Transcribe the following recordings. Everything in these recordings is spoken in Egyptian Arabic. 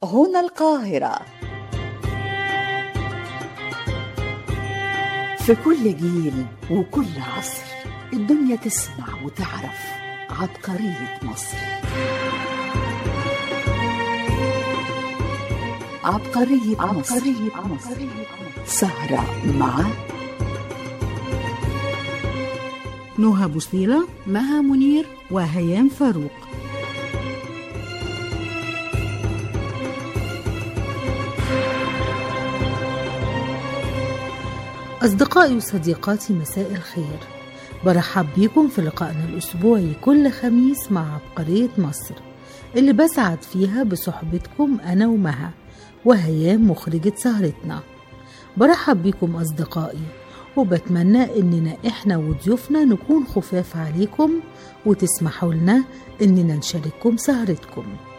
هنا القاهرة في كل جيل وكل عصر الدنيا تسمع وتعرف عبقرية مصر عبقرية, عبقرية مصر. مصر سهرة مع نهى بوصيلة مها منير وهيام فاروق أصدقائي وصديقاتي مساء الخير برحب بيكم في لقائنا الأسبوعي كل خميس مع عبقرية مصر اللي بسعد فيها بصحبتكم أنا ومها وهيام مخرجة سهرتنا برحب بيكم أصدقائي وبتمنى إننا إحنا وضيوفنا نكون خفاف عليكم وتسمحوا لنا إننا نشارككم سهرتكم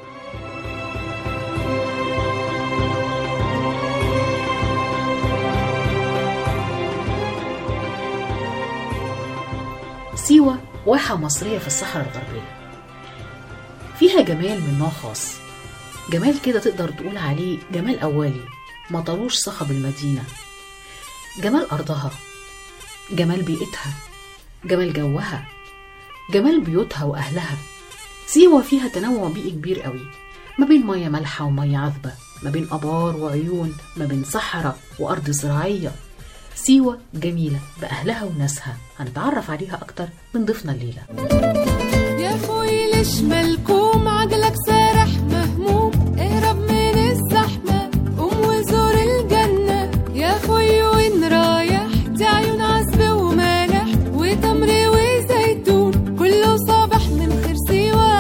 سيوة واحة مصرية في الصحراء الغربية فيها جمال من نوع خاص جمال كده تقدر تقول عليه جمال أولي مطروش صخب المدينة جمال أرضها جمال بيئتها جمال جوها جمال بيوتها وأهلها سيوة فيها تنوع بيئي كبير قوي ما بين مية مالحة ومية عذبة ما بين أبار وعيون ما بين صحراء وأرض زراعية سيوة جميلة بأهلها وناسها هنتعرف عليها أكتر من ضيفنا الليلة يا خوي ليش ملكوم عقلك سارح مهموم اهرب من الزحمة قوم وزور الجنة يا خوي وين رايح دي عيون عزبة ومالح وتمر وزيتون كله صابح من خير سيوة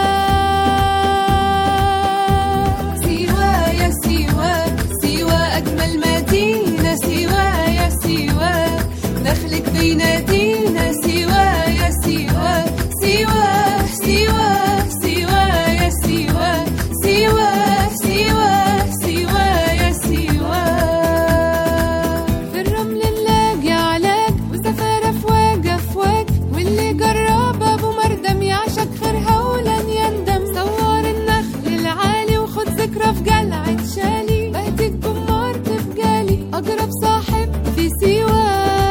سيوة يا سيوة سيوة أجمل مدينة سيوة يا سيوة دخلك بينادينا سيوة يا سيوة سيوة سيوة سيوة يا سيوة سيوة سيوة سيوة يا سيوة في الرمل نلاقي علاج وسفارة فواجة فواج واللي جرب أبو مردم يعشق خيرها ولن يندم صور النخل العالي وخد ذكرى في جلعة شالي بهدي الجمار تفجالي أقرب صاحب في سيوة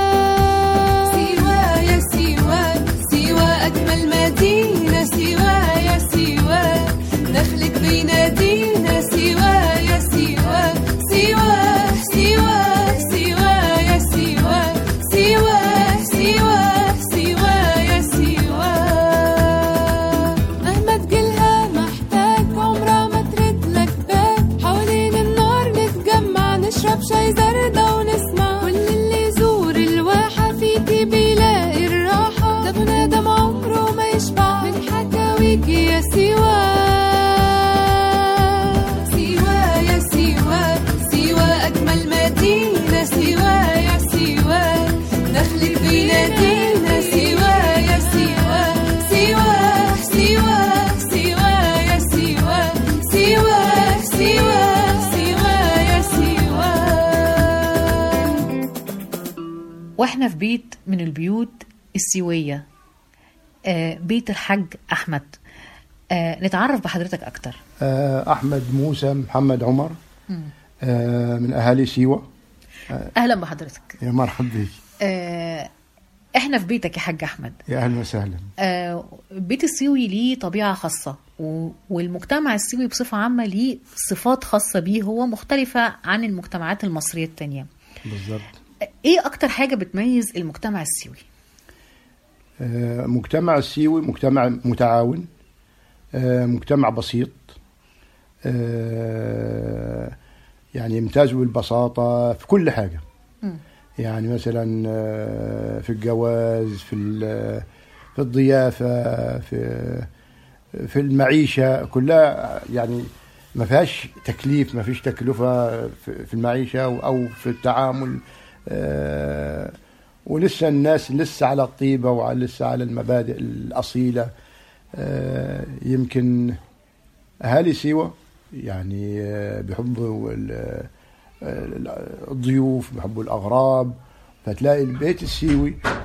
سيوة يا سيوة سيوة أجمل مدينة سيوة يا سيوة دخلك بينادينا سيوة يا سيوة سيوة سيوة سيوة يا سيوة سيوة سيوة سيوة يا سيوة مهما تجيلها محتاج عمرها ما ترد لك باب حوالين النار نتجمع نشرب شاي زردة ونسمع كل اللي يزور الواحة فيكي بيلاقي الراحة ده بني آدم عمره ما يشبع من حكاويكي يا سيوة سيوة يا سيوة سيوة أجمل مدينة سيوة يا سيوة دخلك بينادينا سيوة يا سيوة سيوة سيوة سيوة يا سيوة سيوة سيوة سيوة يا سيوة واحنا في بيت من البيوت السيوية آه بيت الحاج أحمد آه نتعرف بحضرتك أكتر آه، أحمد موسى محمد عمر آه، من أهالي سيوة أهلا بحضرتك يا مرحب بك آه احنا في بيتك يا حاج أحمد يا أهلا وسهلا آه البيت السيوي ليه طبيعة خاصة و- والمجتمع السيوي بصفة عامة ليه صفات خاصة بيه هو مختلفة عن المجتمعات المصرية التانية بالضبط ايه اكتر حاجة بتميز المجتمع السيوي آه، مجتمع السيوي مجتمع متعاون آه، مجتمع بسيط آه، يعني يمتاز بالبساطة في كل حاجة مم. يعني مثلا آه، في الجواز في ال- في الضيافة في في المعيشة كلها يعني ما فيهاش تكليف ما فيش تكلفة في في المعيشة أو في التعامل آه، ولسه الناس لسه على الطيبة ولسه على المبادئ الأصيلة آه، يمكن أهالي سيوة يعني آه، بيحبوا ال- آه، الضيوف بيحبوا الأغراب فتلاقي البيت السيوي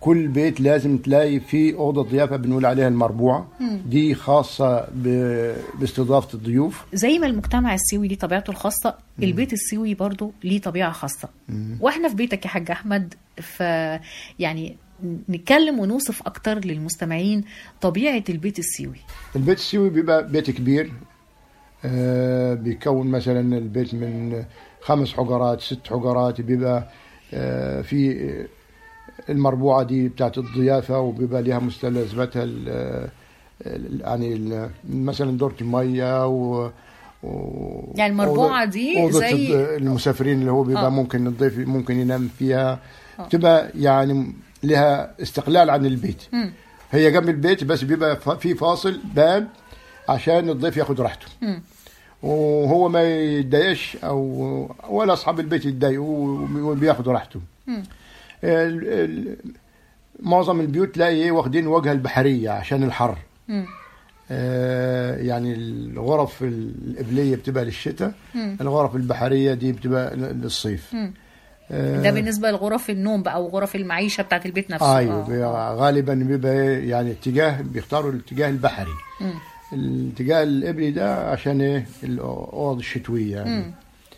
كل بيت لازم تلاقي فيه اوضه ضيافه بنقول عليها المربوعه دي خاصه ب- باستضافه الضيوف زي ما المجتمع السيوي ليه طبيعته الخاصة البيت السيوي برضو ليه طبيعة خاصة واحنا في بيتك يا حاج أحمد ف يعني نتكلم ونوصف أكتر للمستمعين طبيعة البيت السيوي البيت السيوي بيبقى بيت كبير آه، بيكون مثلا البيت من خمس حجرات ست حجرات بيبقى آه، في المربوعة دي بتاعت الضيافة وبيبقى ليها مستلزماتها ال- ال- يعني ال- مثلا دورة المية و و- يعني المربوعة أوضة- دي أوضة زي- الض- المسافرين اللي هو بيبقى آه. ممكن الضيف ممكن ينام فيها تبقى يعني لها استقلال عن البيت مم. هي جنب البيت بس بيبقى ف- في فاصل باب عشان الضيف ياخد راحته مم. وهو ما يتضايقش او ولا اصحاب البيت يتضايقوا وبياخدوا راحته مم. ال- ال- معظم البيوت تلاقي ايه واخدين واجهه البحريه عشان الحر مم. آه، يعني الغرف القبليه بتبقى للشتاء مم. الغرف البحريه دي بتبقى للصيف مم. آه، ده بالنسبة لغرف النوم بقى وغرف المعيشة بتاعت البيت نفسه ايوه آه. بيبقى غالبا بيبقى إيه، يعني اتجاه بيختاروا الاتجاه البحري مم. الاتجاه القبلي ده عشان ايه الاوض الشتويه يعني مم.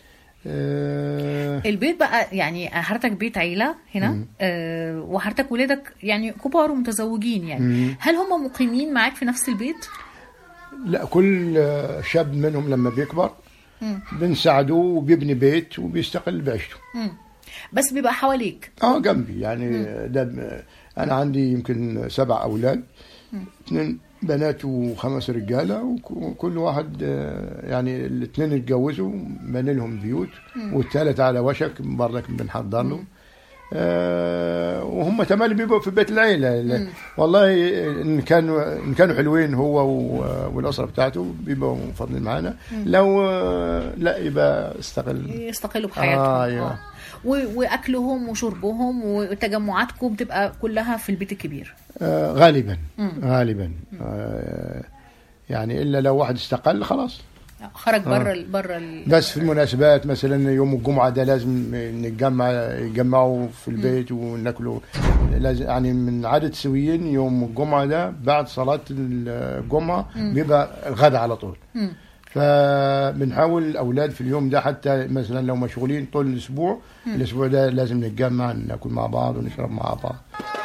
آه البيت بقى يعني حضرتك بيت عيلة هنا آه وحضرتك ولادك يعني كبار ومتزوجين يعني مم. هل هم مقيمين معاك في نفس البيت؟ لا كل آه، شاب منهم لما بيكبر مم. بنساعدوه وبيبني بيت وبيستقل بعيشته مم. بس بيبقى حواليك اه جنبي يعني ده ب- انا عندي يمكن سبع اولاد اثنين بنات وخمس رجاله وك- وكل واحد آه، يعني الاثنين اتجوزوا بني لهم بيوت والثالث على وشك برضك بنحضر له آه وهم تمالي بيبقوا في بيت العيله لا- والله ان كانوا ان كانوا حلوين هو و- والاسره بتاعته بيبقوا فاضلين معانا لو آه، لا يبقى استقل يستقلوا بحياتهم آه، أيوة. آه. و- واكلهم وشربهم وتجمعاتكم بتبقى كلها في البيت الكبير آه غالبا مم. غالبا آه يعني الا لو واحد استقل خلاص خرج بره ال- بره ال- بس في المناسبات مثلا يوم الجمعه ده لازم نتجمع يتجمعوا في البيت وناكلوا لازم يعني من عاده السويين يوم الجمعه ده بعد صلاه الجمعه بيبقى الغداء على طول مم. فبنحاول الاولاد في اليوم ده حتى مثلا لو مشغولين طول الاسبوع الاسبوع ده لازم نتجمع ناكل مع بعض ونشرب مع بعض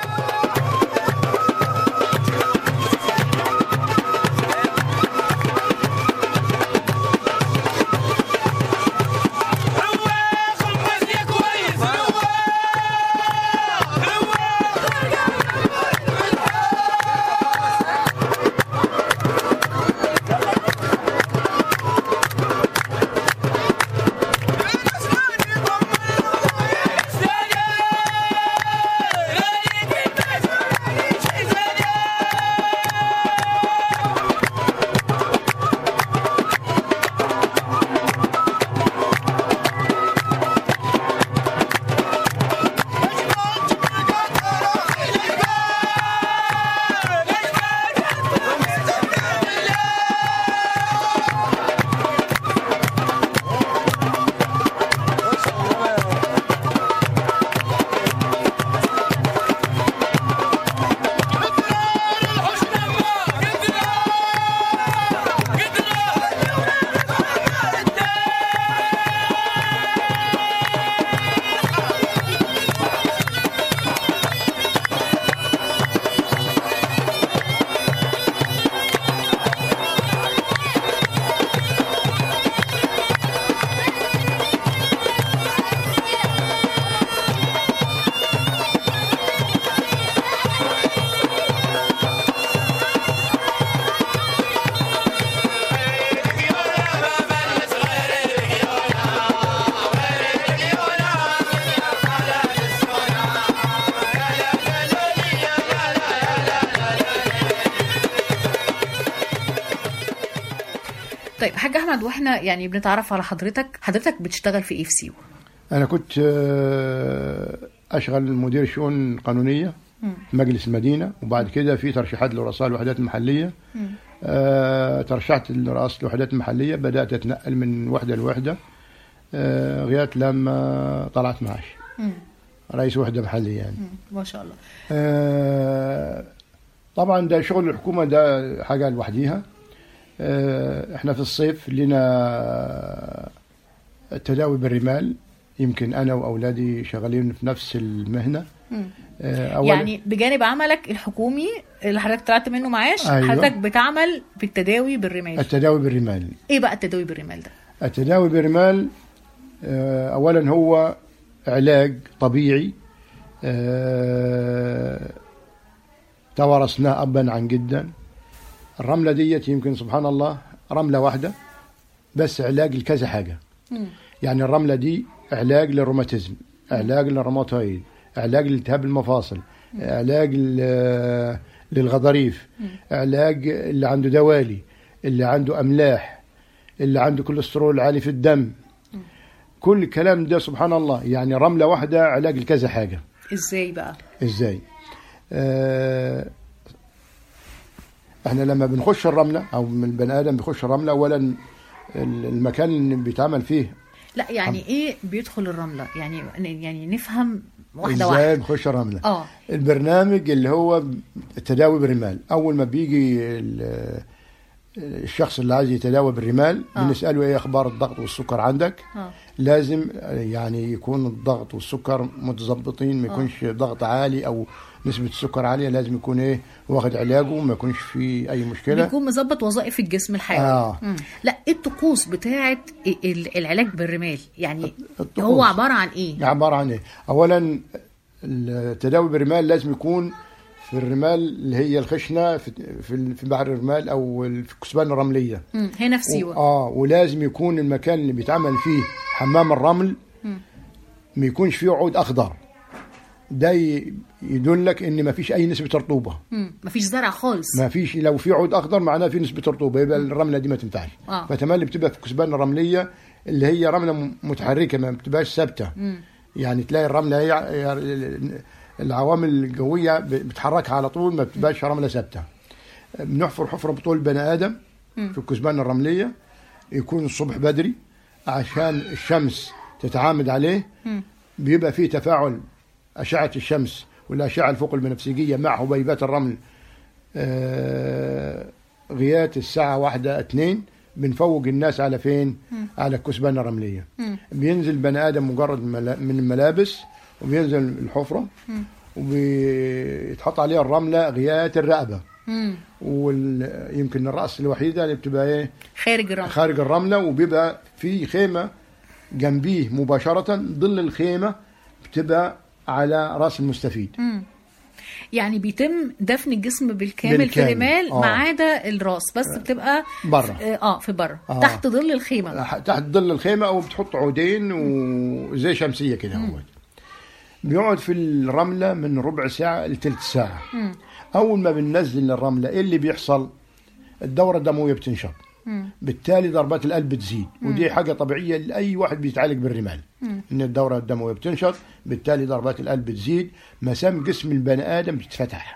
طيب حاج احمد واحنا يعني بنتعرف على حضرتك حضرتك بتشتغل في ايه في سيوه انا كنت آه، اشغل مدير شؤون قانونيه في مجلس المدينه وبعد كده في ترشيحات لرؤساء الوحدات المحليه آه، ترشحت لرئاسه الوحدات المحليه بدات اتنقل من وحده لوحده آه، لغايه لما طلعت معاش مم. رئيس وحده محليه يعني مم. ما شاء الله آه، طبعا ده شغل الحكومه ده حاجه لوحديها آه، احنا في الصيف لنا التداوي بالرمال يمكن انا واولادي شغالين في نفس المهنه مم. آه، أولاً- يعني بجانب عملك الحكومي اللي حضرتك طلعت منه معاش أيوة. حضرتك بتعمل بالتداوي بالرمال التداوي بالرمال ايه بقى التداوي بالرمال ده التداوي بالرمال آه، اولا هو علاج طبيعي آه، توارثناه ابا عن جدا الرمله ديت يمكن سبحان الله رمله واحده بس علاج لكذا حاجه مم. يعني الرمله دي علاج للروماتيزم علاج للروماتويد علاج لالتهاب المفاصل علاج ل- للغضاريف علاج اللي عنده دوالي اللي عنده املاح اللي عنده كوليسترول عالي في الدم كل الكلام ده سبحان الله يعني رمله واحده علاج لكذا حاجه ازاي بقى ازاي آه احنا لما بنخش الرمله او من البني ادم بيخش الرمله اولا ال- المكان اللي بيتعمل فيه لا يعني ايه بيدخل الرمله يعني يعني نفهم واحده ازاي واحده بنخش الرمله اه البرنامج اللي هو التداوي بالرمال اول ما بيجي ال- الشخص اللي عايز يتداوى بالرمال آه. بنساله ايه اخبار الضغط والسكر عندك اه لازم يعني يكون الضغط والسكر متظبطين ما يكونش ضغط عالي او نسبه السكر عاليه لازم يكون ايه واخد علاجه ما يكونش في اي مشكله بيكون مظبط وظائف الجسم الحيوي آه. مم. لا ايه الطقوس بتاعه ال- العلاج بالرمال يعني الطقوس. هو عباره عن ايه عباره عن ايه اولا التداوي بالرمال لازم يكون في الرمال اللي هي الخشنه في في في بحر الرمال او في الكثبان الرمليه مم. هنا في سيوه اه ولازم يكون المكان اللي بيتعمل فيه حمام الرمل ما يكونش فيه عود اخضر ده ي- يدلك ان ما فيش اي نسبه رطوبه مم. مفيش زرع خالص ما فيش لو في عود اخضر معناه في نسبه رطوبه يبقى الرمله دي ما تنفعش آه. فتملي بتبقى في كثبان الرمليه اللي هي رمله م- متحركه ما بتبقاش ثابته يعني تلاقي الرمله هي هي العوامل الجويه ب- بتحركها على طول ما بتبقاش رمله ثابته بنحفر حفره بطول بني ادم في الكثبان الرمليه يكون الصبح بدري عشان الشمس تتعامد عليه بيبقى فيه تفاعل اشعه الشمس والاشعه الفوق البنفسجيه مع حبيبات الرمل آه، غايات الساعة واحدة اتنين بنفوق الناس على فين؟ على الكثبان الرملية بينزل بني آدم مجرد ملا- من الملابس وبينزل الحفرة وبيتحط عليها الرملة غايات الرقبة مم. ويمكن الرأس الوحيدة اللي بتبقى ايه؟ خارج الرمل خارج الرملة وبيبقى في خيمة جنبيه مباشرة ظل الخيمة بتبقى على رأس المستفيد يعني بيتم دفن الجسم بالكامل, بالكامل. في رمال آه. ما عدا الراس بس بتبقى بره. في- اه في بره آه. تحت ظل الخيمه تحت ظل الخيمه او بتحط عودين وزي شمسيه كده هو بيقعد في الرمله من ربع ساعه لثلث ساعه اول ما بننزل الرمله ايه اللي بيحصل الدوره الدمويه بتنشط بالتالي ضربات القلب بتزيد ودي حاجه طبيعيه لاي واحد بيتعالج بالرمال ان الدوره الدمويه بتنشط بالتالي ضربات القلب بتزيد مسام جسم البني ادم بتتفتح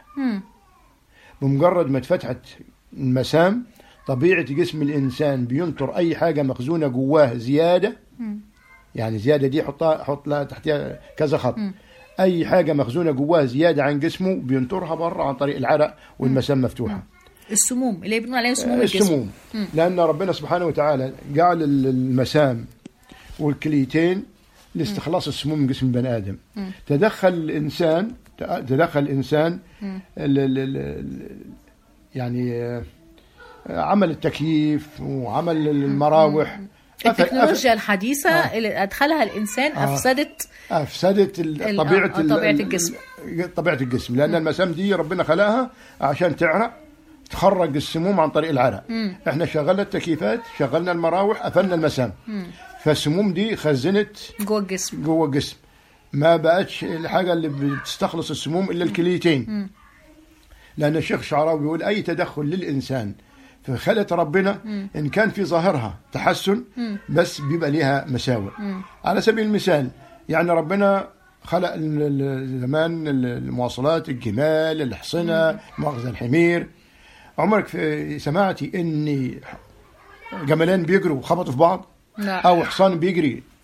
بمجرد ما اتفتحت المسام طبيعة جسم الإنسان بينطر أي حاجة مخزونة جواه زيادة يعني زيادة دي حطها حط لها تحتها كذا خط أي حاجة مخزونة جواه زيادة عن جسمه بينطرها بره عن طريق العرق والمسام مفتوحة السموم اللي بنقول عليها سموم الجسم السموم لأن ربنا سبحانه وتعالى جعل ال- المسام والكليتين لاستخلاص السموم من جسم البني آدم تدخل الإنسان تدخل الإنسان ال- ال- ال- ال- يعني آه، عمل التكييف وعمل المراوح أف- التكنولوجيا الحديثه آه. اللي ادخلها الانسان آه. افسدت افسدت ال- ال- طبيعه آه، ال- طبيعة ال- الجسم. ال- طبيعه الجسم لان المسام دي ربنا خلقها عشان تعرق تخرج السموم عن طريق العرق احنا شغلنا التكييفات شغلنا المراوح قفلنا المسام فالسموم دي خزنت جوه الجسم جوه الجسم ما بقتش الحاجه اللي بتستخلص السموم الا الكليتين لان الشيخ الشعراوي بيقول اي تدخل للانسان في خلقه ربنا ان كان في ظاهرها تحسن بس بيبقى ليها مساوئ على سبيل المثال يعني ربنا خلق ال- ال- زمان ال- المواصلات الجمال الحصنه مؤاخذه الحمير عمرك في سمعتي ان جملين بيجروا وخبطوا في بعض لا. او حصان بيجري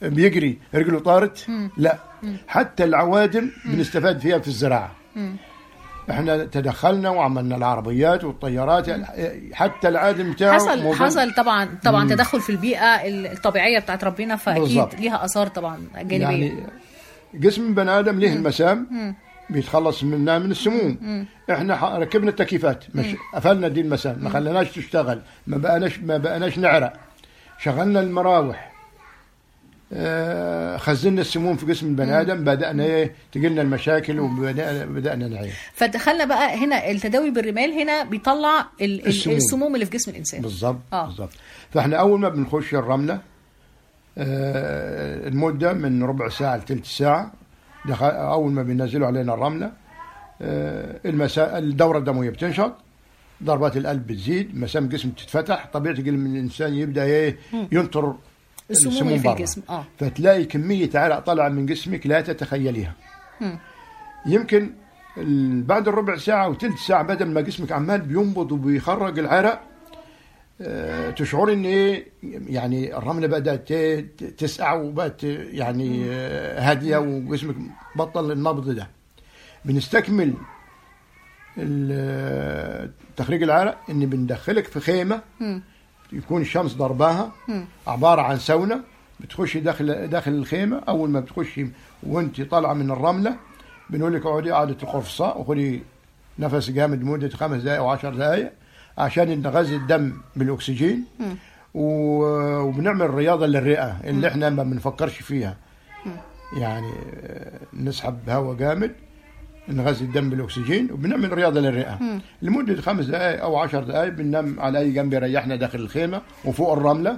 بيجري رجله طارت لا حتى العوادم بنستفاد فيها في الزراعه احنا تدخلنا وعملنا العربيات والطيارات حتى العادم بتاعه حصل موجود. حصل طبعا طبعا تدخل في البيئه الطبيعيه بتاعت ربنا فاكيد بالظبط. ليها اثار طبعا جانبيه يعني جسم البني ادم ليه المسام بيتخلص منها من السموم احنا ح- ركبنا التكييفات مش قفلنا دي المسام ما خليناش تشتغل ما بقناش ما بقناش نعرق شغلنا المراوح آه، خزنا السموم في جسم البني ادم بدانا ايه تجي لنا المشاكل وبدانا بدانا نعيش فدخلنا بقى هنا التداوي بالرمال هنا بيطلع ال- ال- السموم. السموم اللي في جسم الانسان بالظبط آه. بالظبط فاحنا اول ما بنخش الرمله آه، المده من ربع ساعه لثلث ساعه دخل اول ما بينزلوا علينا الرمله آه، المساء الدوره الدمويه بتنشط ضربات القلب بتزيد مسام الجسم بتتفتح طبيعه الجسم الانسان يبدا ايه ينطر السموم اللي في برا. الجسم اه فتلاقي كميه عرق طالعه من جسمك لا تتخيليها يمكن ال- بعد الربع ساعه وثلث ساعه بدل ما جسمك عمال بينبض وبيخرج العرق آه، تشعر ان ايه يعني الرمله بدات ت- ت- تسقع وبقت يعني آه، هاديه وجسمك بطل النبض ده بنستكمل ال- تخريج العرق ان بندخلك في خيمه يكون الشمس ضرباها عباره عن سونا بتخشي داخل داخل الخيمه اول ما بتخشي وانت طالعه من الرمله بنقول لك اقعدي قعده القرفصاء وخدي نفس جامد لمده خمس دقائق او عشر دقائق عشان نغذي الدم بالاكسجين و- وبنعمل رياضه للرئه اللي احنا ما بنفكرش فيها يعني آه، نسحب هواء جامد نغذي الدم بالاكسجين وبنعمل رياضه للرئه لمده خمس دقائق او عشر دقائق بننام على اي جنب يريحنا داخل الخيمه وفوق الرمله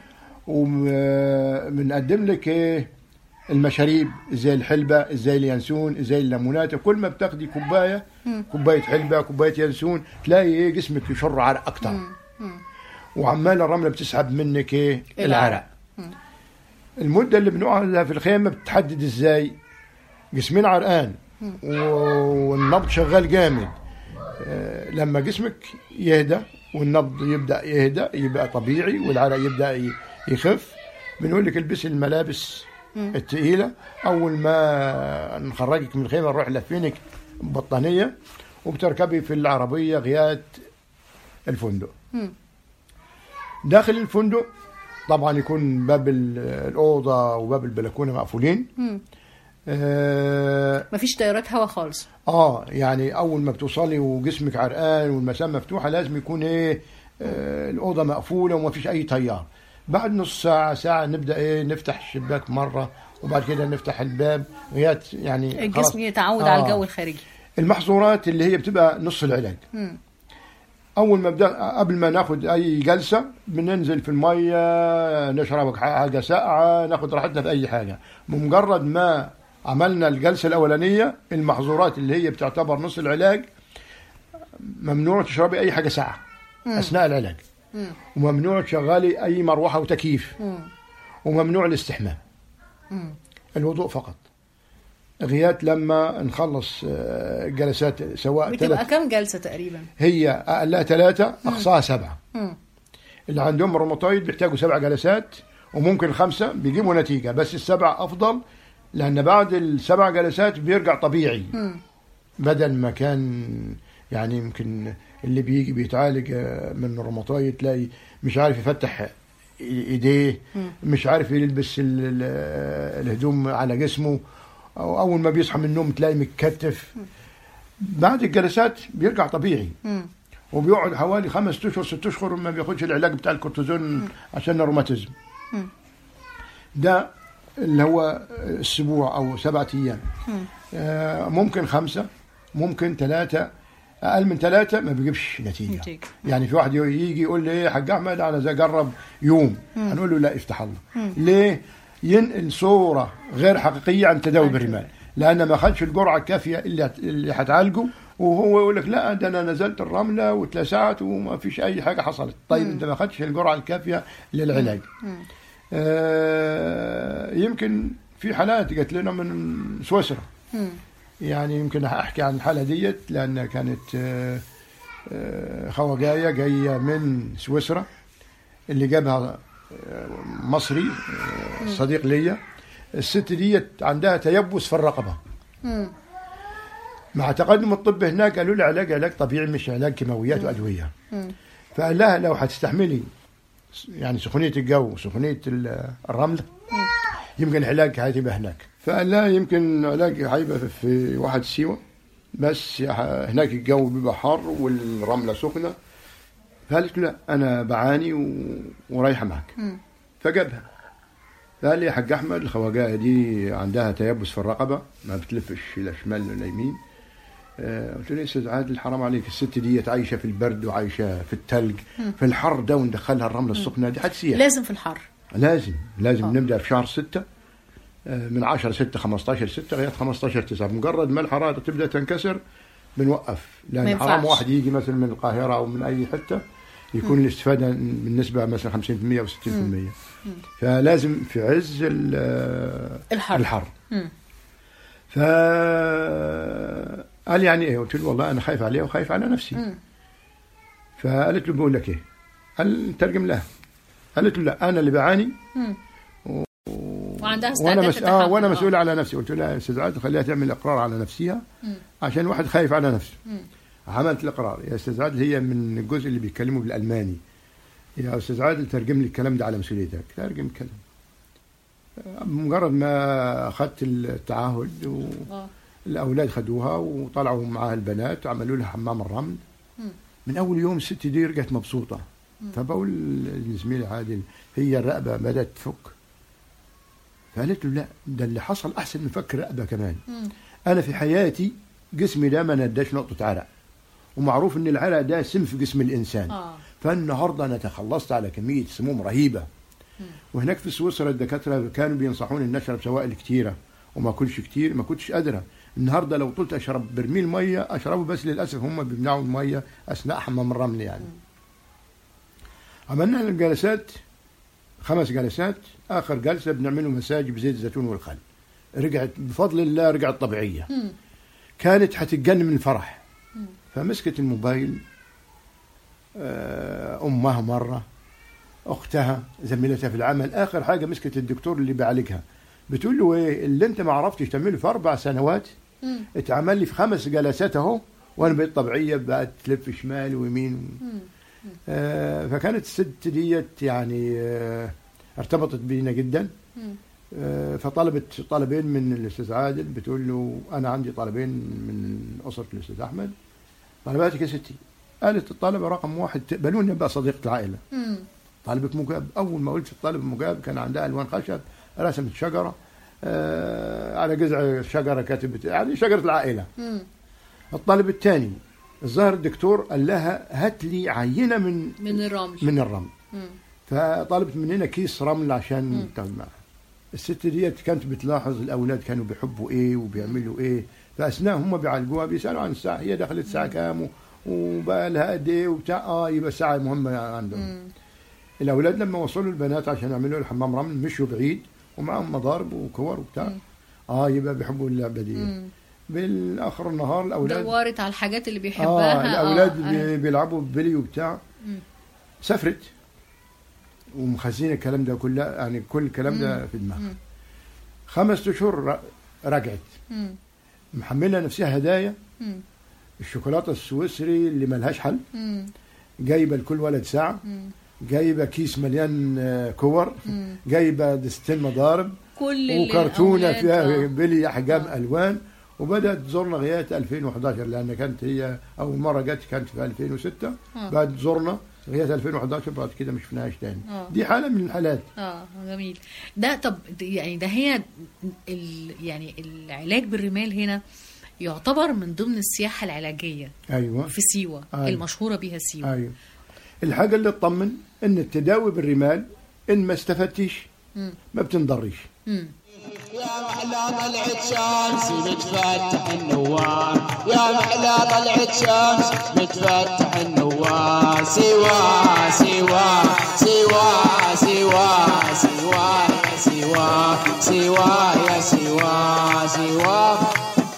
وبنقدم لك ايه المشاريب زي الحلبه زي اليانسون زي الليمونات كل ما بتاخدي كوبايه كوبايه حلبه كوبايه يانسون تلاقي ايه جسمك يشر عرق اكتر وعمال الرمله بتسحب منك ايه العرق المده اللي بنقعدها في الخيمه بتحدد ازاي جسمنا عرقان والنبض شغال جامد آه، لما جسمك يهدى والنبض يبدا يهدى يبقى طبيعي والعرق يبدا ي- يخف بنقول لك البسي الملابس الثقيله اول ما نخرجك من الخيمه نروح لفينك بطانيه وبتركبي في العربيه غيات الفندق داخل الفندق طبعا يكون باب ال- الاوضه وباب البلكونه مقفولين آه مفيش تيارات هواء خالص اه يعني اول ما بتوصلي وجسمك عرقان والمسام مفتوحه لازم يكون ايه آه الاوضه مقفوله وما فيش اي تيار بعد نص ساعه ساعه نبدا ايه نفتح الشباك مره وبعد كده نفتح الباب غيات يعني خلاص. الجسم يتعود آه. على الجو الخارجي المحظورات اللي هي بتبقى نص العلاج اول ما بدا قبل ما ناخد اي جلسه بننزل في الميه نشرب حاجه ساقعه ناخد راحتنا في اي حاجه بمجرد ما عملنا الجلسه الاولانيه المحظورات اللي هي بتعتبر نص العلاج ممنوع تشربي اي حاجه ساقعه اثناء العلاج وممنوع تشغلي اي مروحه وتكييف وممنوع الاستحمام الوضوء فقط غيات لما نخلص آه، الجلسات سواء بتبقى ثلاث كام جلسه تقريبا هي اقلها ثلاثه اقصاها سبعه مم. اللي عندهم روماتويد بيحتاجوا سبع جلسات وممكن خمسه بيجيبوا نتيجه بس السبع افضل لان بعد السبع جلسات بيرجع طبيعي بدل ما كان يعني يمكن اللي بيجي بيتعالج آه، من الروماتويد تلاقي مش عارف يفتح ايديه مش عارف يلبس ال- ال- الهدوم على جسمه او اول ما بيصحى من النوم تلاقي متكتف بعد الجلسات بيرجع طبيعي وبيقعد حوالي خمس اشهر ست اشهر ما بياخدش العلاج بتاع الكورتيزون عشان الروماتيزم ده اللي هو اسبوع او سبعة ايام آه، ممكن خمسه ممكن ثلاثه اقل من ثلاثه ما بيجيبش نتيجه نتيجة. يعني في واحد يجي يقول لي ايه يا حاج احمد انا زي اجرب يوم هنقول له لا افتح الله ليه ينقل صوره غير حقيقيه عن تداوي بالرمال لان ما خدش الجرعه الكافيه اللي هت- اللي هتعالجه وهو يقول لك لا ده انا نزلت الرمله واتلسعت وما فيش اي حاجه حصلت طيب انت ما خدش الجرعه الكافيه للعلاج آه يمكن في حالات جات لنا من سويسرا يعني يمكن احكي عن الحاله ديت لان كانت آه، آه، خواجايه جايه من سويسرا اللي جابها آه، مصري آه، صديق ليا الست دي عندها تيبس في الرقبه مع تقدم الطب هناك قالوا لي علاج علاج طبيعي مش علاج كيماويات وادويه فقال لها لو هتستحملي يعني سخونيه الجو وسخونيه ال- الرمل يمكن علاج هيبقى هناك فقال لها يمكن علاج هيبقى في- في واحد سيوه بس ه- هناك الجو بيبقى حر والرمله سخنه فقالت له لا انا بعاني و... ورايحه معك فجابها قال لي يا حاج احمد الخواجايه دي عندها تيبس في الرقبه ما بتلفش لا شمال ولا يمين آه، قلت له يا استاذ عادل حرام عليك الست دي عايشه في البرد وعايشه في الثلج في الحر ده وندخلها الرمله السخنه دي هتسيح لازم في الحر لازم لازم آه. نبدا في شهر 6 من 10 6 15 6 لغايه 15 9 مجرد ما الحراره تبدا تنكسر بنوقف ما لان ينفعش. حرام واحد يجي مثلا من القاهره او من اي حته يكون الاستفاده بالنسبه مثلا 50% او 60% فلازم في عز ال- الحر. الحر مم. ف قال يعني ايه قلت له والله انا خايف عليها وخايف على نفسي مم. فقالت له بقول لك ايه قال ترجم لها قالت له لا انا اللي بعاني وعندها استعداد وانا مس... تتحمل. آه وانا آه. مسؤول على نفسي قلت لها يا استاذ عادل خليها تعمل اقرار على نفسها مم. عشان واحد خايف على نفسه مم. عملت الاقرار يا استاذ عادل هي من الجزء اللي بيتكلموا بالالماني يا استاذ عادل ترجم لي الكلام ده على مسؤوليتك ترجم الكلام آه، مجرد ما اخذت التعهد آه. والاولاد خدوها وطلعوا معاها البنات وعملوا لها حمام الرمل مم. من اول يوم الست دي رجعت مبسوطه فبقول لزميلي عادل هي الرقبه بدات تفك فقالت له لا ده اللي حصل احسن من فك الرقبه كمان مم. انا في حياتي جسمي ده ما نداش نقطه عرق ومعروف ان العرق ده سم في جسم الانسان اه فالنهارده انا تخلصت على كميه سموم رهيبه وهناك في سويسرا الدكاتره كانوا بينصحوني ان اشرب سوائل كتيره وما اكلش كتير ما كنتش قادره النهارده لو طلت اشرب برميل ميه اشربه بس للاسف هم بيمنعوا الميه اثناء حمام الرمل يعني عملنا الجلسات خمس جلسات اخر جلسه بنعمله مساج بزيت الزيتون والخل رجعت بفضل الله رجعت طبيعيه مم. كانت هتتجنن من الفرح فمسكت الموبايل آه، امها مره اختها زميلتها في العمل اخر حاجه مسكت الدكتور اللي بيعالجها بتقول له ايه اللي انت ما عرفتش تعمله في اربع سنوات مم. اتعمل لي في خمس جلسات اهو وانا بقيت طبيعيه بقت تلف شمال ويمين آه فكانت الست ديت يعني آه ارتبطت بينا جدا مم. آه فطلبت طلبين من الاستاذ عادل بتقول له انا عندي طلبين من اسره الاستاذ احمد طلباتك يا ستي قالت الطلبه رقم واحد تقبلوني ابقى صديقه العائله مم. طالبة مجاب أول ما قلت الطالب مجاب كان عندها ألوان خشب رسمت شجرة آه على جذع الشجرة كاتبت يعني شجرة العائلة مم. الطالب الثاني الظاهر الدكتور قال لها هات لي عينة من من الرمل من الرمل مم. فطلبت مننا كيس رمل عشان تاخد معها الست ديت كانت بتلاحظ الأولاد كانوا بيحبوا إيه وبيعملوا إيه فأثناء هم بيعالجوها بيسألوا عن الساعة هي دخلت الساعة كام و- وبقى لها قد إيه وبتاع آه يبقى الساعة مهمة عندهم مم. الاولاد لما وصلوا البنات عشان يعملوا الحمام رمل مشوا بعيد ومعهم مضارب وكور وبتاع اه يبقى بيحبوا اللعبه دي مم. بالاخر النهار الاولاد دورت على الحاجات اللي اه بيحبها الاولاد آه. بي- بيلعبوا ببلي وبتاع مم. سافرت ومخزنه الكلام ده كله يعني كل الكلام ده في دماغها مم. خمس اشهر ر- رجعت مم. محمله نفسها هدايا مم. الشوكولاته السويسري اللي ملهاش حل مم. جايبه لكل ولد ساعه مم. جايبه كيس مليان آه، كور مم. جايبه دستين مضارب كل اللي وكرتونه الأولاد- فيها آه. بلي احجام آه. الوان وبدات تزورنا لغايه 2011 لان كانت هي اول مره جت كانت في 2006 آه. بعد زورنا لغايه 2011 بعد كده مش شفناهاش تاني آه. دي حاله من الحالات اه جميل ده طب يعني ده هي ال يعني العلاج بالرمال هنا يعتبر من ضمن السياحة العلاجية ايوه في سيوة أيوة. المشهورة بيها سيوة ايوه الحاجه اللي تطمن ان التداوي بالرمال ان ما استفدتش مم. ما بتنضرش مم. يا محلى طلعت شمس متفتح النوار يا محلى طلعت شمس متفتح النوار سوا سوا سوا سوا سوا يا سوا سوا يا سوا سوا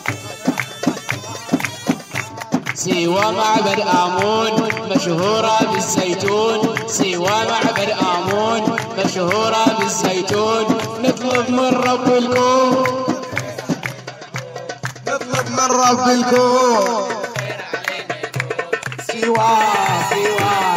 سوى معبد آمون مشهورة بالزيتون سوى معبد آمون مشهورة بالزيتون نطلب من رب الكون نطلب من رب الكون سوا سوا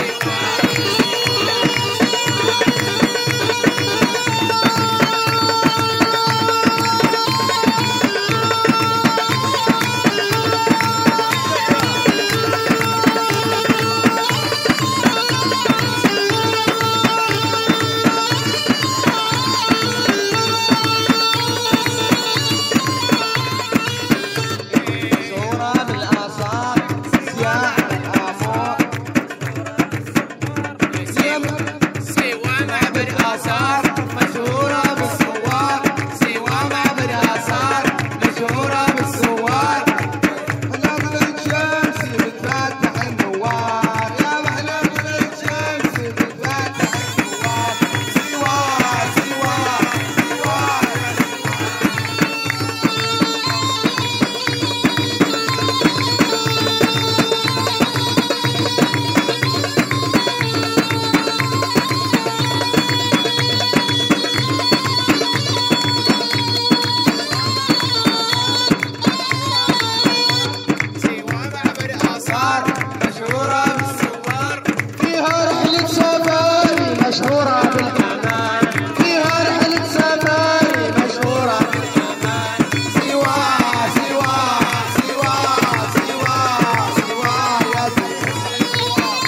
صورة بالآثار سياح الآفاق سوى معبد آثار مشهورة بالصوار سوى معبد آثار مشهورة بالصوار حلم الشمس بتفتح النوار يا محلم الشمس بتفتح النوار سوار سوار سوار سوى معبد آثار مشهورة بالسوار فيها رحلة سفاري مشهورة بالأمان فيها رحلة سفاري مشهورة بالأمان سوى سوى سوى سوى سوى يا سوى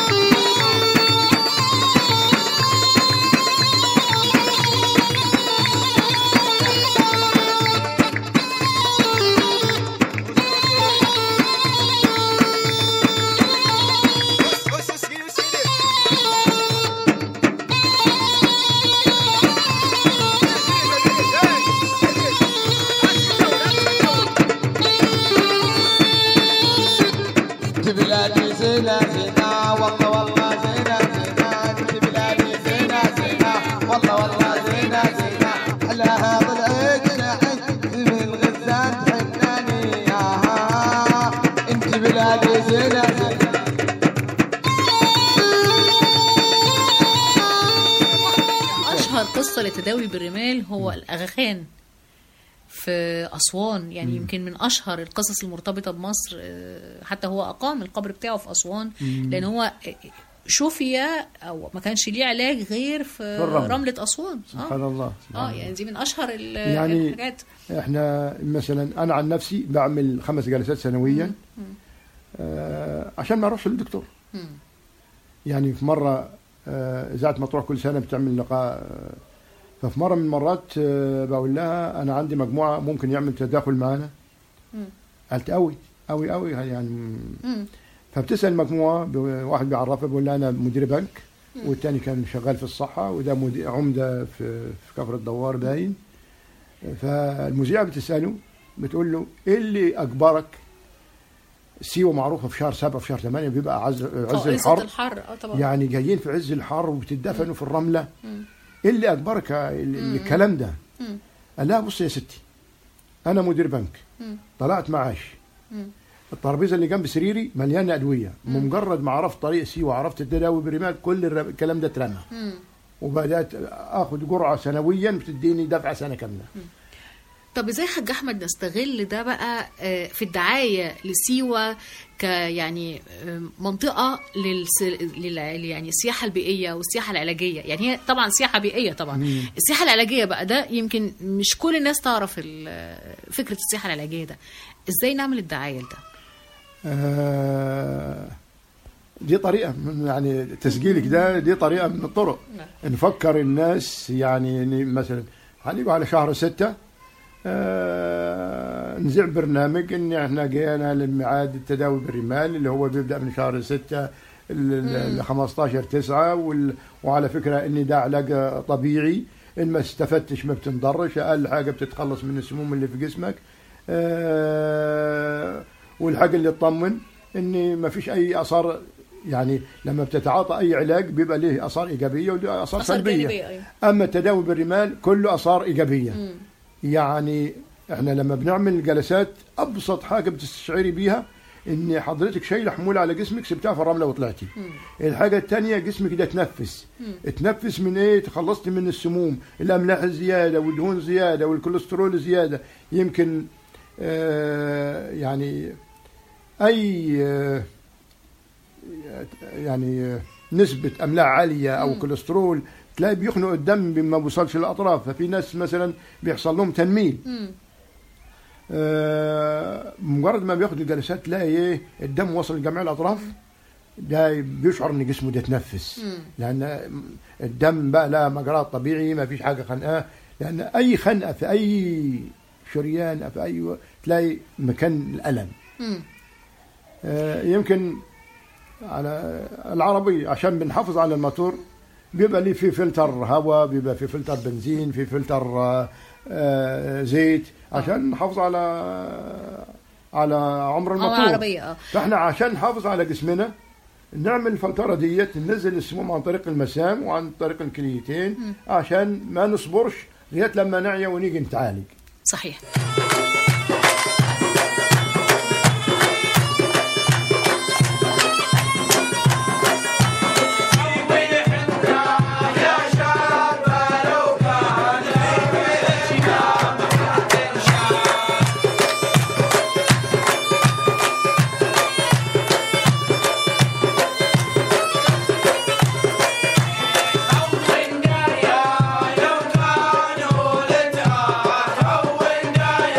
انت بلادي زينة زينة والله والله زينة زينة انت بلادي زينة زينة والله والله زينة زينة حلاها ضلعك شاحن من الغزال حناني ياها انت بلادي زينة زينة اشهر قصه للتداوي بالرمال هو الاغاخان في اسوان يعني يمكن من اشهر القصص المرتبطه بمصر آه، حتى هو اقام القبر بتاعه في اسوان لان هو شفي او ما كانش ليه علاج غير في, الرمل. رمله اسوان سبحان اه الله سبحان اه الله. يعني دي من اشهر ال- يعني الحاجات احنا مثلا انا عن نفسي بعمل خمس جلسات سنويا آه عشان ما اروحش للدكتور مم. يعني في مره آه اذاعه مطروح كل سنه بتعمل لقاء آه ففي مره من المرات آه بقول لها انا عندي مجموعه ممكن يعمل تداخل معانا مم. قالت قوي قوي قوي يعني مم. فبتسال المجموعه ب- واحد بيعرفها بيقول لها انا مدير بنك والتاني كان شغال في الصحه وده مدير عمده في في كفر الدوار باين فالمذيعه بتساله بتقول له ايه اللي اجبرك سيوه معروفه في شهر سبعه في شهر ثمانيه بيبقى عز عز قائصة الحر الحر اه طبعا يعني جايين في عز الحر وبتدفنوا في الرمله مم. ايه اللي اجبرك ال- الكلام ده مم. قال لها بص يا ستي انا مدير بنك مم. طلعت معاش مم. الترابيزه اللي جنب سريري مليانه ادويه بمجرد ما عرفت طريق سيوه عرفت التداوي بالرمال كل الر- الكلام ده اترمى مم. وبدات اخذ جرعه سنويا بتديني دفعه سنه كامله طب ازاي يا حاج احمد نستغل ده بقى آه، في الدعايه لسيوه ك يعني آه، منطقه للس... لل... يعني السياحه البيئيه والسياحه العلاجيه يعني هي طبعا سياحه بيئيه طبعا السياحه العلاجيه بقى ده يمكن مش كل الناس تعرف ال- فكره السياحه العلاجيه ده ازاي نعمل الدعايه لده آه، دي طريقه من يعني تسجيلك ده دي طريقه من الطرق نفكر الناس يعني إن مثلا هنيجوا على شهر ستة آه نذيع برنامج ان احنا جينا للميعاد التداوي بالرمال اللي هو بيبدا من شهر ستة ل 15 9 وال... وعلى فكره ان ده علاج طبيعي ان ما استفدتش ما بتنضرش اقل حاجه بتتخلص من السموم اللي في جسمك آه والحاجه اللي تطمن ان ما فيش اي اثار يعني لما بتتعاطى اي علاج بيبقى له اثار ايجابيه وله اثار اثار سلبيه جانبيه ايوه اما التداوي بالرمال كله اثار ايجابيه مم. يعني احنا لما بنعمل جلسات ابسط حاجه بتستشعري بيها ان حضرتك شايله حموله على جسمك سبتها في الرمله وطلعتي الحاجه الثانيه جسمك ده تنفس تنفس من ايه تخلصتي من السموم الاملاح الزياده والدهون زياده والكوليسترول زياده يمكن آه يعني اي آه يعني آه نسبه املاح عاليه او كوليسترول تلاقي بيخنق الدم ما بيوصلش للاطراف ففي ناس مثلا بيحصل لهم تنميل مم. آه، مجرد ما بياخد الجلسات تلاقي ايه الدم وصل لجميع الاطراف ده بيشعر ان جسمه ده تنفس لان الدم بقى لا مجراه طبيعي ما فيش حاجه خانقاه لان اي خنقه في اي شريان أو في اي و- تلاقي مكان الالم مم. آه، يمكن على العربية عشان بنحافظ على الموتور بيبقى ليه في فلتر هواء بيبقى في فلتر بنزين في فلتر آه، آه، زيت عشان نحافظ على على عمر عمر الموتور العربية اه فاحنا عشان نحافظ على جسمنا نعمل الفلترة ديت ننزل السموم عن طريق المسام وعن طريق الكليتين عشان ما نصبرش لغايه لما نعيا ونيجي نتعالج صحيح يا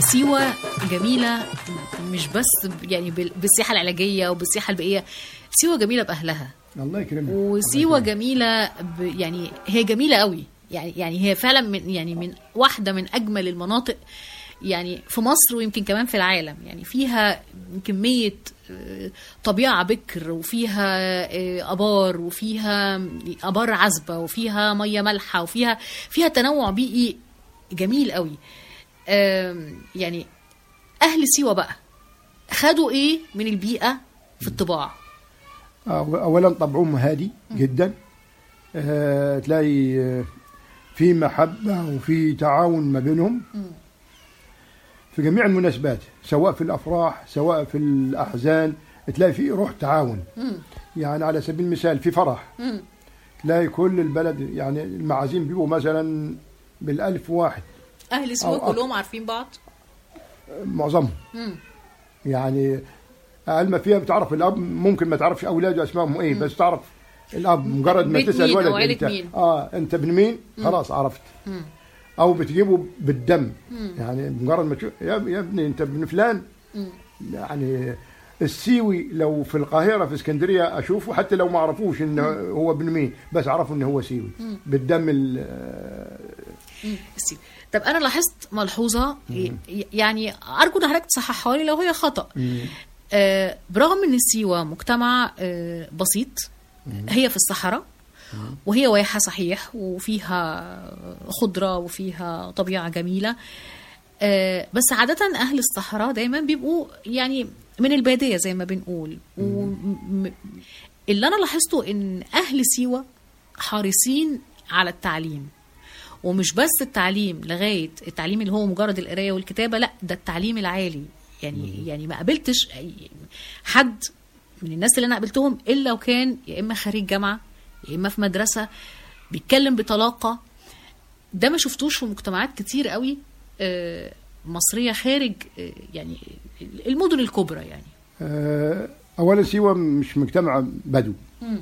سيوة جميلة مش بس ب- يعني بال- بالسياحة العلاجية وبالسياحة البيئية سيوة جميلة بأهلها الله يكرمك وسيوة جميلة ب... يعني هي جميلة قوي يعني يعني هي فعلا من يعني من واحدة من أجمل المناطق يعني في مصر ويمكن كمان في العالم يعني فيها كمية آه، طبيعة بكر وفيها آه، آبار وفيها آبار عذبة وفيها مية مالحة وفيها فيها تنوع بيئي جميل قوي آم، يعني أهل سيوة بقى خدوا إيه من البيئة في الطباع آه، اولا طبعهم هادي جدا آه، تلاقي آه، في محبه وفي تعاون ما بينهم في جميع المناسبات سواء في الافراح سواء في الاحزان تلاقي في روح تعاون يعني على سبيل المثال في فرح مم. تلاقي كل البلد يعني المعازيم بيبقوا مثلا بالالف واحد أهل سيوة أو أكتر. كلهم عارفين بعض معظمهم مم. يعني اقل ما فيها بتعرف الاب ممكن ما تعرفش اولاده اسمائهم ايه بس تعرف الاب مجرد ما بيت تسال مين ولد أو عيلة انت مين؟ اه انت ابن مين خلاص عرفت مم. او بتجيبه بالدم يعني مجرد ما تشوف يا يا ابني انت ابن فلان مم. يعني السيوي لو في القاهره في اسكندريه اشوفه حتى لو ما اعرفوش انه هو ابن مين بس عرفوا انه هو سيوي بالدم ال- السيوة. طب انا لاحظت ملحوظه ي- يعني ارجو ان حضرتك تصححها لي لو هي خطا آه برغم ان سيوه مجتمع آه بسيط هي في الصحراء وهي واحه صحيح وفيها خضره وفيها طبيعه جميله آه بس عاده اهل الصحراء دايما بيبقوا يعني من الباديه زي ما بنقول وم- اللي انا لاحظته ان اهل سيوه حريصين على التعليم ومش بس التعليم لغايه التعليم اللي هو مجرد القرايه والكتابه لا ده التعليم العالي يعني يعني ما قابلتش أي- حد من الناس اللي انا قابلتهم الا وكان يا اما خريج جامعه يا اما في مدرسه بيتكلم بطلاقه ده ما شفتوش في مجتمعات كتير قوي آه، مصريه خارج آه، يعني المدن الكبرى يعني آه، اولا سيوه مش مجتمع بدو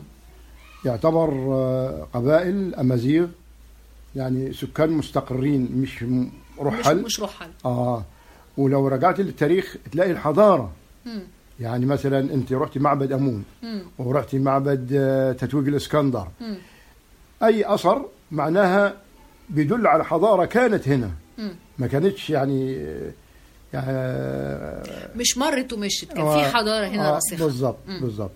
يعتبر آه، قبائل امازيغ يعني سكان مستقرين مش م- مش, رحل مش رحل اه ولو رجعت للتاريخ تلاقي الحضاره مم. يعني مثلا انت رحتي معبد امون مم. ورحتي معبد آه، تتويج الاسكندر مم. اي اثر معناها بيدل على حضاره كانت هنا مم. ما كانتش يعني آه، يعني مش مرت ومشت كان آه، في حضاره هنا آه، راسخه بالظبط بالظبط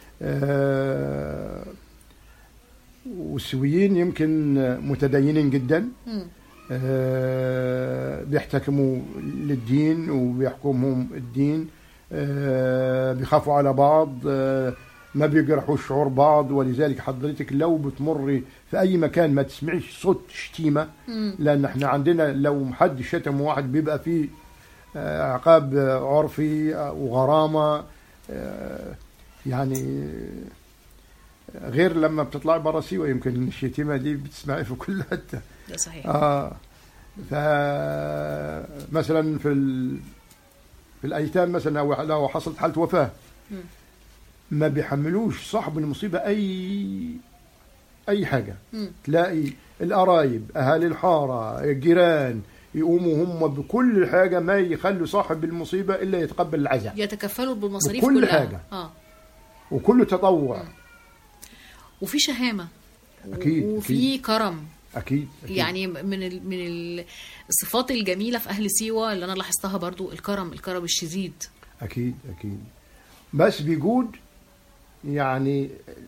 آه والسويين يمكن متدينين جدا مم. آه بيحتكموا للدين وبيحكمهم الدين آه بيخافوا على بعض آه ما بيجرحوش شعور بعض ولذلك حضرتك لو بتمري في اي مكان ما تسمعيش صوت شتيمه مم. لان احنا عندنا لو حد شتم واحد بيبقى فيه آه، عقاب آه، عرفي آه، وغرامه آه، يعني آه، غير لما بتطلعي برا سيوه يمكن الشتيمه دي بتسمعي في كل حته ده صحيح اه ف مثلا في ال... في الايتام مثلا او لو حصلت حاله وفاه مم. ما بيحملوش صاحب المصيبه اي اي حاجه مم. تلاقي القرايب اهالي الحاره الجيران يقوموا هم بكل حاجه ما يخلوا صاحب المصيبه الا يتقبل العزاء يتكفلوا بالمصاريف بكل كلها حاجة. اه وكله تطوع وفي شهامه أكيد، وفي كرم اكيد, أكيد. يعني من ال... من ال- الصفات الجميله في اهل سيوه اللي انا لاحظتها برضو الكرم الكرم الشديد اكيد اكيد بس بيجود يعني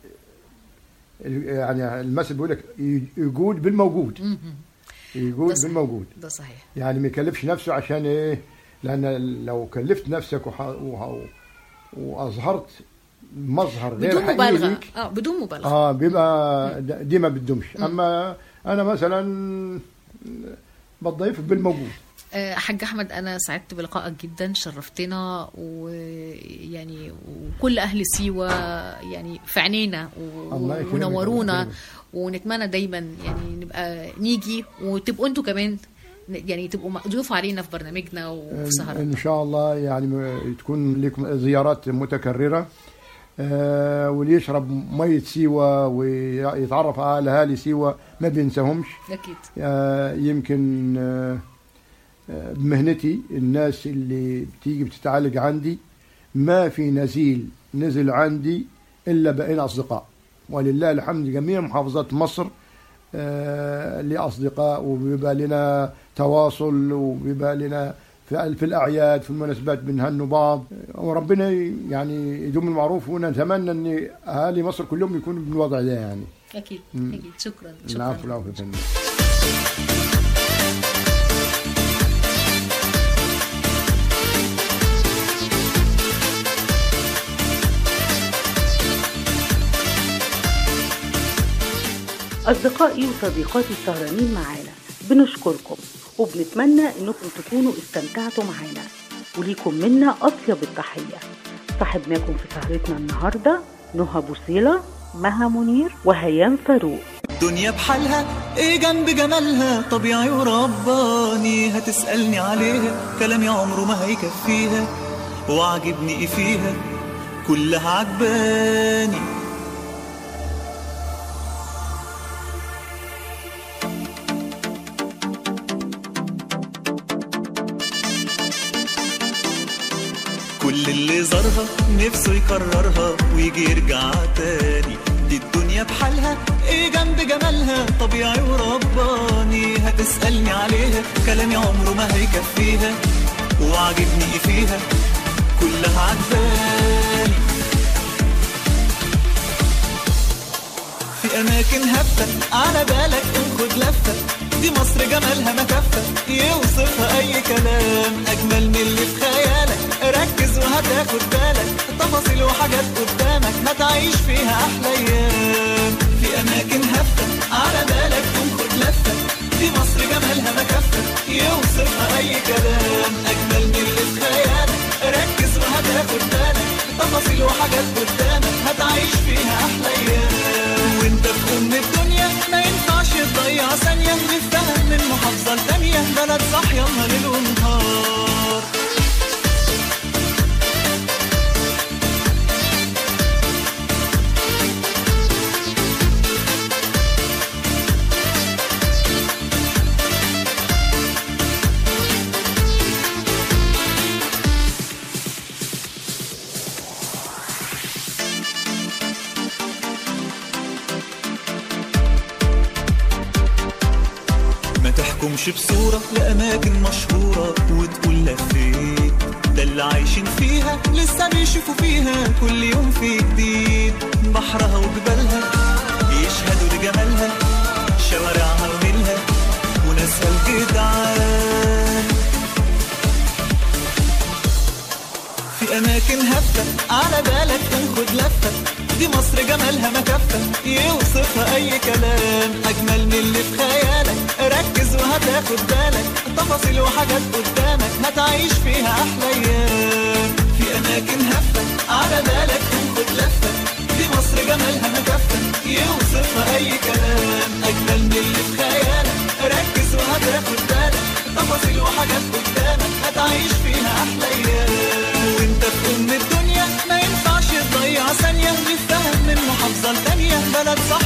يعني المثل بيقول لك يجود بالموجود مهم. يجود ده صحيح. بالموجود ده صحيح يعني ما يكلفش نفسه عشان ايه لان لو كلفت نفسك وح... وح... واظهرت مظهر غير بدون حقيقي مبالغه ليك اه بدون مبالغه اه بيبقى د- دي ما بتدومش اما انا مثلا بضيف بالموجود آه، حاج احمد انا سعدت بلقائك جدا شرفتنا ويعني وكل اهل سيوه يعني في عينينا و- الله يكرمك، ونورونا الله يكرمك. ونتمنى دايما يعني نبقى نيجي وتبقوا انتوا كمان يعني تبقوا ضيوف علينا في برنامجنا وفي سهرة ان شاء الله يعني م- تكون لكم زيارات متكرره آه واللي يشرب ميه سيوه ويتعرف على اهالي سيوه ما بينساهمش اكيد آه يمكن آه آه، بمهنتي الناس اللي بتيجي بتتعالج عندي ما في نزيل نزل عندي الا بقينا اصدقاء ولله الحمد جميع محافظات مصر آه، لي اصدقاء وبيبقى لنا تواصل وبيبقى لنا في في الاعياد في المناسبات بنهنوا بعض وربنا يعني يدوم المعروف ونتمنى ان اهالي مصر كلهم يكونوا بالوضع ده يعني اكيد مم. اكيد شكرا شكرا العفو العفو يا فندم أصدقائي وصديقاتي السهرانين معانا بنشكركم وبنتمنى إنكم تكونوا استمتعتوا معانا وليكم منا أطيب التحية صاحبناكم في سهرتنا النهاردة نهى بوصيلة مها منير وهيام فاروق الدنيا بحالها ايه جنب جمالها طبيعي ورباني هتسألني عليها كلامي عمره ما هيكفيها وعجبني ايه فيها كلها عجباني كل اللي زارها نفسه يكررها ويجي يرجع تاني دي الدنيا بحالها ايه جنب جمالها طبيعي ورباني هتسألني عليها كلامي عمره ما هيكفيها وعجبني ايه فيها كلها عجباني في اماكن هفة على بالك خد لفة دي مصر جمالها ما كفة يوصفها اي كلام اجمل من اللي في خيالك ركز وهتاخد بالك تفاصيل وحاجات قدامك هتعيش فيها احلى ايام في اماكن هفة على بالك خد لفة دي مصر جمالها ما كفة يوصفها اي كلام اجمل من اللي في خيالك ركز وهتاخد بالك تفاصيل وحاجات قدامك هتعيش فيها احلى ايام وانت في ام الدنيا ما ينفعش تضيع ثانيه نفتهم من محافظه لتانيه بلد صاحيه ليل ونهار ما تحكمش بصورة لأماكن مشهورة وتقول لفيت ده اللي عايشين فيها لسه بيشوفوا فيها كل يوم في جديد بحرها وجبالها يشهدوا لجمالها شوارعها ونيلها وناسها الجدعان في اماكن هفه على بالك تاخد لفه دي مصر جمالها ما كفه يوصفها اي كلام اجمل من اللي في خيالك ركز وهتاخد بالك تفاصيل وحاجات قدامك هتعيش فيها احلى ايام في اماكن هفه على بالك تاخد لفه دي مصر جمالها ما كفه يوصفها اي كلام اجمل من اللي في خيالك ركز وهتاخد بالك تفاصيل وحاجات قدامك هتعيش فيها احلى ايام وانت في ام الدنيا ما ينفعش تضيع ثانيه نفتهم من محافظه لتانيه بلد صح